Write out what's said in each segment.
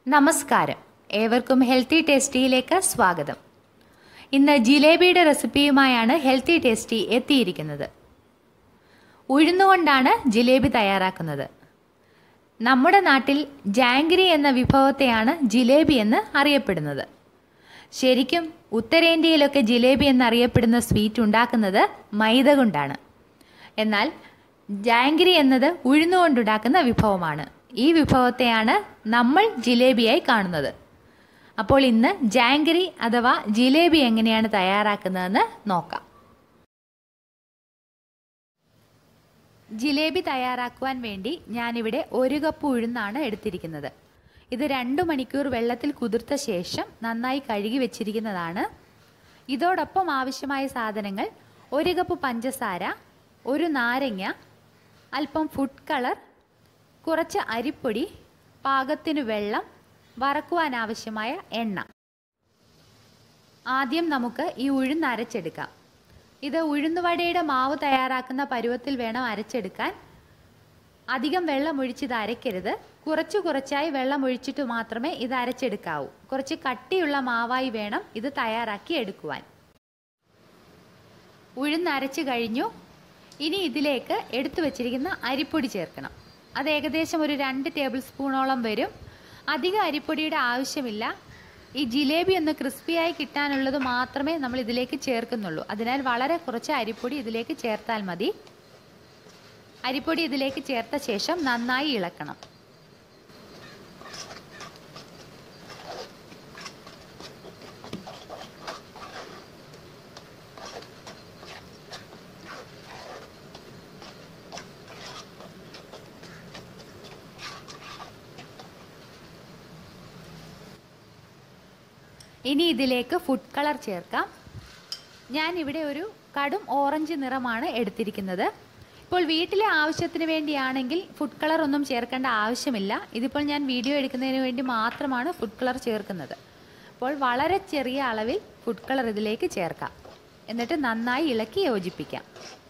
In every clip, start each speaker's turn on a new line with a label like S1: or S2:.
S1: നമസ്കാരം ഏവർക്കും ഹെൽത്തി ടേസ്റ്റിയിലേക്ക് സ്വാഗതം ഇന്ന് ജിലേബിയുടെ റെസിപ്പിയുമായാണ് ഹെൽത്തി ടേസ്റ്റി എത്തിയിരിക്കുന്നത് ഉഴുന്നുകൊണ്ടാണ് ജിലേബി തയ്യാറാക്കുന്നത് നമ്മുടെ നാട്ടിൽ ജാങ്കിരി എന്ന വിഭവത്തെയാണ് ജിലേബി എന്ന് അറിയപ്പെടുന്നത് ശരിക്കും ഉത്തരേന്ത്യയിലൊക്കെ ജിലേബി എന്നറിയപ്പെടുന്ന സ്വീറ്റ് ഉണ്ടാക്കുന്നത് മൈദ കൊണ്ടാണ് എന്നാൽ ജാങ്കിരി എന്നത് ഉഴുന്നുകൊണ്ടുണ്ടാക്കുന്ന വിഭവമാണ് ഈ വിഭവത്തെയാണ് നമ്മൾ ജിലേബിയായി കാണുന്നത് അപ്പോൾ ഇന്ന് ജാങ്കിരി അഥവാ ജിലേബി എങ്ങനെയാണ് തയ്യാറാക്കുന്നതെന്ന് നോക്കാം ജിലേബി തയ്യാറാക്കുവാൻ വേണ്ടി ഞാനിവിടെ ഒരു കപ്പ് ഉഴുന്നാണ് എടുത്തിരിക്കുന്നത് ഇത് രണ്ട് മണിക്കൂർ വെള്ളത്തിൽ കുതിർത്ത ശേഷം നന്നായി കഴുകി വെച്ചിരിക്കുന്നതാണ് ഇതോടൊപ്പം ആവശ്യമായ സാധനങ്ങൾ ഒരു കപ്പ് പഞ്ചസാര ഒരു നാരങ്ങ അല്പം ഫുഡ് കളർ കുറച്ച് അരിപ്പൊടി പാകത്തിനു വെള്ളം വറക്കുവാൻ ആവശ്യമായ എണ്ണ ആദ്യം നമുക്ക് ഈ ഉഴുന്ന് അരച്ചെടുക്കാം ഇത് ഉഴുന്നുവടയുടെ മാവ് തയ്യാറാക്കുന്ന പരുവത്തിൽ വേണം അരച്ചെടുക്കാൻ അധികം വെള്ളം ഒഴിച്ചിത് അരയ്ക്കരുത് കുറച്ച് കുറച്ചായി വെള്ളം ഒഴിച്ചിട്ട് മാത്രമേ ഇത് അരച്ചെടുക്കാവൂ കുറച്ച് കട്ടിയുള്ള മാവായി വേണം ഇത് തയ്യാറാക്കി എടുക്കുവാൻ ഉഴുന്ന് അരച്ചു കഴിഞ്ഞു ഇനി ഇതിലേക്ക് എടുത്തു വച്ചിരിക്കുന്ന അരിപ്പൊടി ചേർക്കണം അത് ഏകദേശം ഒരു രണ്ട് ടേബിൾ സ്പൂണോളം വരും അധികം അരിപ്പൊടിയുടെ ആവശ്യമില്ല ഈ ജിലേബി ഒന്ന് ക്രിസ്പിയായി കിട്ടാനുള്ളത് മാത്രമേ നമ്മൾ ഇതിലേക്ക് ചേർക്കുന്നുള്ളൂ അതിനാൽ വളരെ കുറച്ച് അരിപ്പൊടി ഇതിലേക്ക് ചേർത്താൽ മതി അരിപ്പൊടി ഇതിലേക്ക് ചേർത്ത ശേഷം നന്നായി ഇളക്കണം ഇനി ഇതിലേക്ക് ഫുഡ് കളർ ചേർക്കാം ഞാൻ ഇവിടെ ഒരു കടും ഓറഞ്ച് നിറമാണ് എടുത്തിരിക്കുന്നത് ഇപ്പോൾ വീട്ടിലെ ആവശ്യത്തിന് വേണ്ടിയാണെങ്കിൽ ഫുഡ് കളർ ഒന്നും ചേർക്കേണ്ട ആവശ്യമില്ല ഇതിപ്പോൾ ഞാൻ വീഡിയോ എടുക്കുന്നതിന് വേണ്ടി മാത്രമാണ് ഫുഡ് കളർ ചേർക്കുന്നത് അപ്പോൾ വളരെ ചെറിയ അളവിൽ ഫുഡ് കളർ ഇതിലേക്ക് ചേർക്കാം എന്നിട്ട് നന്നായി ഇളക്കി യോജിപ്പിക്കാം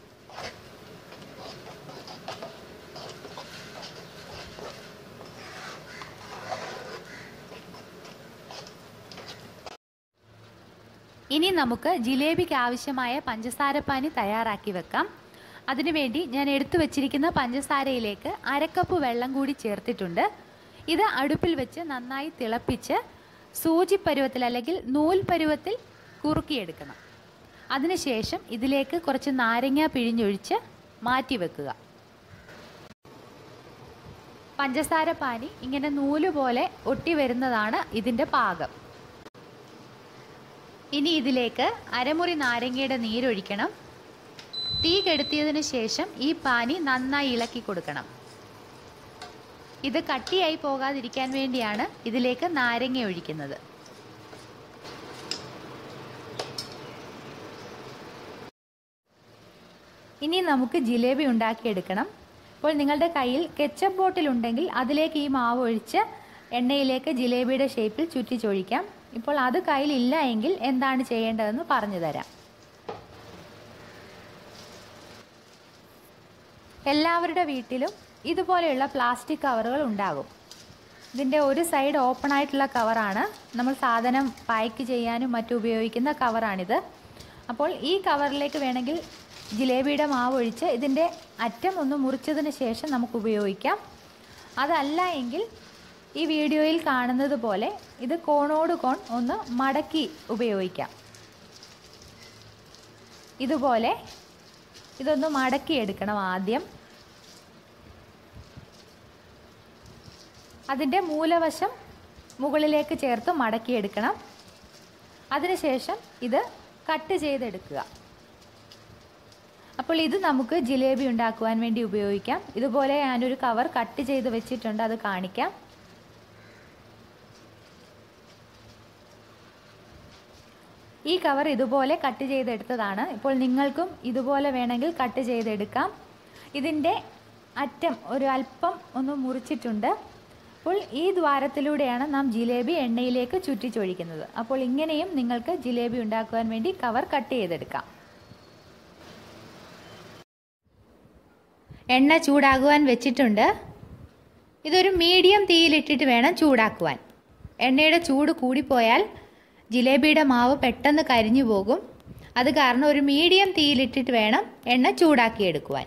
S1: ഇനി നമുക്ക് ജിലേബിക്ക് ആവശ്യമായ പഞ്ചസാരപ്പാനി തയ്യാറാക്കി വെക്കാം അതിനുവേണ്ടി ഞാൻ എടുത്തു വച്ചിരിക്കുന്ന പഞ്ചസാരയിലേക്ക് അരക്കപ്പ് വെള്ളം കൂടി ചേർത്തിട്ടുണ്ട് ഇത് അടുപ്പിൽ വെച്ച് നന്നായി തിളപ്പിച്ച് സൂചി പരുവത്തിൽ അല്ലെങ്കിൽ നൂൽ പരുവത്തിൽ കുറുക്കിയെടുക്കണം അതിനുശേഷം ഇതിലേക്ക് കുറച്ച് നാരങ്ങ പിഴിഞ്ഞൊഴിച്ച് മാറ്റി വെക്കുക പഞ്ചസാര പാനി ഇങ്ങനെ നൂല് പോലെ ഒട്ടി വരുന്നതാണ് ഇതിൻ്റെ പാകം ഇനി ഇതിലേക്ക് അരമുറി നാരങ്ങയുടെ നീരൊഴിക്കണം തീ കെടുത്തിയതിനു ശേഷം ഈ പാനി നന്നായി ഇളക്കി കൊടുക്കണം ഇത് കട്ടിയായി പോകാതിരിക്കാൻ വേണ്ടിയാണ് ഇതിലേക്ക് നാരങ്ങ ഒഴിക്കുന്നത് ഇനി നമുക്ക് ജിലേബി ഉണ്ടാക്കിയെടുക്കണം ഇപ്പോൾ നിങ്ങളുടെ കയ്യിൽ കെച്ചപ്പ് ബോട്ടിൽ ഉണ്ടെങ്കിൽ അതിലേക്ക് ഈ മാവ് ഒഴിച്ച് എണ്ണയിലേക്ക് ജിലേബിയുടെ ഷേപ്പിൽ ചുറ്റിച്ചൊഴിക്കാം ഇപ്പോൾ അത് കയ്യിലില്ല എങ്കിൽ എന്താണ് ചെയ്യേണ്ടതെന്ന് പറഞ്ഞു തരാം എല്ലാവരുടെ വീട്ടിലും ഇതുപോലെയുള്ള പ്ലാസ്റ്റിക് കവറുകൾ ഉണ്ടാകും ഇതിൻ്റെ ഒരു സൈഡ് ഓപ്പൺ ആയിട്ടുള്ള കവറാണ് നമ്മൾ സാധനം പാക്ക് ചെയ്യാനും മറ്റും ഉപയോഗിക്കുന്ന കവറാണിത് അപ്പോൾ ഈ കവറിലേക്ക് വേണമെങ്കിൽ ജിലേബിയുടെ മാവ് ഒഴിച്ച് ഇതിൻ്റെ അറ്റം ഒന്ന് മുറിച്ചതിന് ശേഷം നമുക്ക് ഉപയോഗിക്കാം അതല്ല എങ്കിൽ ഈ വീഡിയോയിൽ കാണുന്നത് പോലെ ഇത് കോണോട് കോൺ ഒന്ന് മടക്കി ഉപയോഗിക്കാം ഇതുപോലെ ഇതൊന്ന് മടക്കി എടുക്കണം ആദ്യം അതിൻ്റെ മൂലവശം മുകളിലേക്ക് ചേർത്ത് മടക്കിയെടുക്കണം അതിനുശേഷം ഇത് കട്ട് ചെയ്തെടുക്കുക അപ്പോൾ ഇത് നമുക്ക് ജിലേബി ഉണ്ടാക്കുവാൻ വേണ്ടി ഉപയോഗിക്കാം ഇതുപോലെ ഞാനൊരു കവർ കട്ട് ചെയ്ത് വെച്ചിട്ടുണ്ട് അത് കാണിക്കാം ഈ കവർ ഇതുപോലെ കട്ട് ചെയ്തെടുത്തതാണ് ഇപ്പോൾ നിങ്ങൾക്കും ഇതുപോലെ വേണമെങ്കിൽ കട്ട് ചെയ്തെടുക്കാം ഇതിൻ്റെ അറ്റം ഒരു അല്പം ഒന്ന് മുറിച്ചിട്ടുണ്ട് അപ്പോൾ ഈ ദ്വാരത്തിലൂടെയാണ് നാം ജിലേബി എണ്ണയിലേക്ക് ചുറ്റിച്ചൊഴിക്കുന്നത് അപ്പോൾ ഇങ്ങനെയും നിങ്ങൾക്ക് ജിലേബി ഉണ്ടാക്കുവാൻ വേണ്ടി കവർ കട്ട് ചെയ്തെടുക്കാം എണ്ണ ചൂടാകുവാൻ വെച്ചിട്ടുണ്ട് ഇതൊരു മീഡിയം തീയിലിട്ടിട്ട് വേണം ചൂടാക്കുവാൻ എണ്ണയുടെ ചൂട് കൂടിപ്പോയാൽ ജിലേബിയുടെ മാവ് പെട്ടെന്ന് കരിഞ്ഞു പോകും അത് കാരണം ഒരു മീഡിയം തീയിലിട്ടിട്ട് വേണം എണ്ണ ചൂടാക്കിയെടുക്കുവാൻ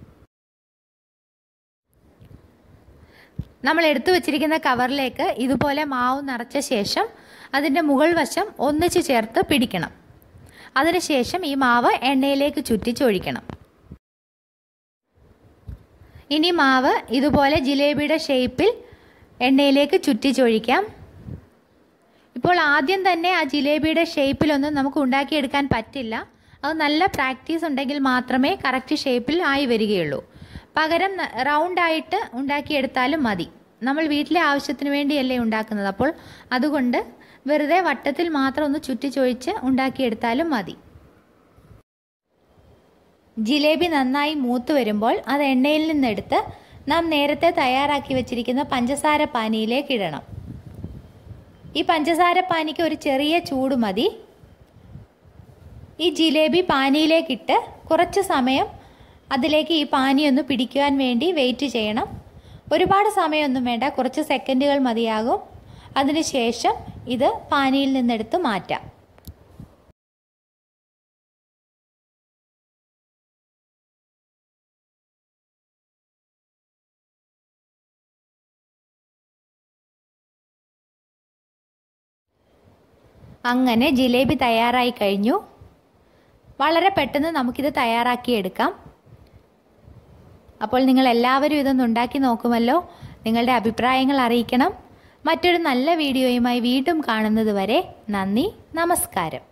S1: നമ്മൾ എടുത്തു വച്ചിരിക്കുന്ന കവറിലേക്ക് ഇതുപോലെ മാവ് നിറച്ച ശേഷം അതിൻ്റെ മുകൾ വശം ഒന്നിച്ച് ചേർത്ത് പിടിക്കണം അതിനുശേഷം ഈ മാവ് എണ്ണയിലേക്ക് ചുറ്റിച്ചൊഴിക്കണം ഇനി മാവ് ഇതുപോലെ ജിലേബിയുടെ ഷേപ്പിൽ എണ്ണയിലേക്ക് ചുറ്റിച്ചൊഴിക്കാം ഇപ്പോൾ ആദ്യം തന്നെ ആ ജിലേബിയുടെ ഷേപ്പിലൊന്നും നമുക്ക് ഉണ്ടാക്കിയെടുക്കാൻ പറ്റില്ല അത് നല്ല പ്രാക്ടീസ് ഉണ്ടെങ്കിൽ മാത്രമേ കറക്റ്റ് ഷേപ്പിൽ ആയി വരികയുള്ളൂ പകരം റൗണ്ടായിട്ട് ഉണ്ടാക്കിയെടുത്താലും മതി നമ്മൾ വീട്ടിലെ ആവശ്യത്തിന് വേണ്ടിയല്ലേ ഉണ്ടാക്കുന്നത് അപ്പോൾ അതുകൊണ്ട് വെറുതെ വട്ടത്തിൽ മാത്രം ഒന്ന് ചുറ്റിച്ചൊഴിച്ച് ഉണ്ടാക്കിയെടുത്താലും മതി ജിലേബി നന്നായി മൂത്ത് വരുമ്പോൾ അത് എണ്ണയിൽ നിന്നെടുത്ത് നാം നേരത്തെ തയ്യാറാക്കി വെച്ചിരിക്കുന്ന പഞ്ചസാര പാനിയിലേക്ക് ഇടണം ഈ പഞ്ചസാര പാനിക്ക് ഒരു ചെറിയ ചൂട് മതി ഈ ജിലേബി പാനിയിലേക്കിട്ട് കുറച്ച് സമയം അതിലേക്ക് ഈ പാനി ഒന്ന് പിടിക്കുവാൻ വേണ്ടി വെയിറ്റ് ചെയ്യണം ഒരുപാട് സമയമൊന്നും വേണ്ട കുറച്ച് സെക്കൻഡുകൾ മതിയാകും അതിനുശേഷം ഇത് പാനിയിൽ നിന്നെടുത്ത് മാറ്റാം അങ്ങനെ ജിലേബി തയ്യാറായി കഴിഞ്ഞു വളരെ പെട്ടെന്ന് നമുക്കിത് തയ്യാറാക്കിയെടുക്കാം അപ്പോൾ നിങ്ങൾ എല്ലാവരും ഇതൊന്ന് ഉണ്ടാക്കി നോക്കുമല്ലോ നിങ്ങളുടെ അഭിപ്രായങ്ങൾ അറിയിക്കണം മറ്റൊരു നല്ല വീഡിയോയുമായി വീണ്ടും കാണുന്നത് വരെ നന്ദി നമസ്കാരം